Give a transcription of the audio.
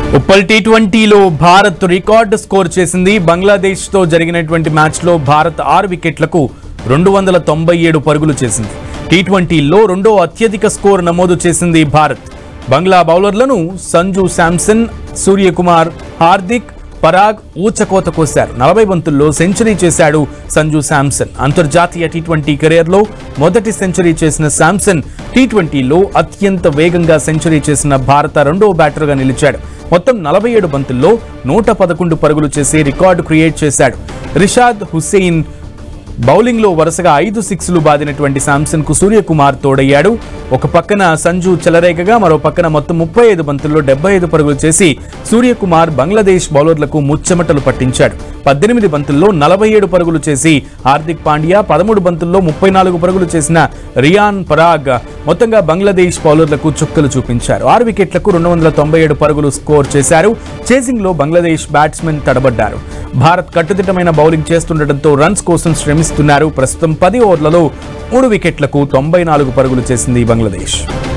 Uppal tea ట్వంటీలో Bharat record score చేసింది బంగ్లాదేశ్తో జరిగినటువంటి మ్యాచ్లో భారత్ ఆరు వికెట్లకు రెండు వందల తొంభై ఏడు పరుగులు చేసింది టీ ట్వంటీలో రెండో అత్యధిక స్కోర్ నమోదు చేసింది భారత్ బంగ్లా బౌలర్లను సంజు శాంసన్ సూర్యకుమార్ హార్దిక్ పరాగ్ ఊచకోత కోశారు నలభై బంతుల్లో సెంచరీ చేశాడు సంజు శాంసన్ అంతర్జాతీయ టీ ట్వంటీ కెరీర్లో మొదటి సెంచరీ చేసిన శాంసన్ టీ ట్వంటీలో అత్యంత వేగంగా సెంచరీ చేసిన భారత రెండో బ్యాటర్గా నిలిచాడు మొత్తం నలభై ఏడు బంతుల్లో నూట పదకొండు పరుగులు చేసి రికార్డు క్రియేట్ చేశాడు రిషాద్ హుస్సేన్ బౌలింగ్లో వరుసగా ఐదు సిక్స్లు బాదినటువంటి శాంసన్ కు సూర్యకుమార్ తోడయ్యాడు ఒక పక్కన సంజు చెలరేగగా మరో పక్కన మొత్తం ముప్పై ఐదు బంతుల్లో డెబ్బై ఐదు పరుగులు చేసి సూర్యకుమార్ బంగ్లాదేశ్ బౌలర్లకు ముచ్చెమటలు పట్టించాడు పద్దెనిమిది బంతుల్లో నలభై ఏడు పరుగులు చేసి హార్దిక్ పాండ్యా పదమూడు బంతుల్లో ముప్పై నాలుగు పరుగులు చేసిన రియాన్ పరాగ్ మొత్తంగా బంగ్లాదేశ్ బౌలర్లకు చుక్కలు చూపించారు ఆరు వికెట్లకు రెండు వందల తొంభై ఏడు పరుగులు స్కోర్ చేశారు చేసింగ్ లో బంగ్లాదేశ్ బ్యాట్స్మెన్ తడబడ్డారు భారత్ కట్టుదిట్టమైన బౌలింగ్ చేస్తుండటంతో రన్స్ కోసం శ్రమిస్తున్నారు ప్రస్తుతం పది ఓవర్లలో మూడు వికెట్లకు తొంభై నాలుగు పరుగులు చేసింది బంగ్లాదేశ్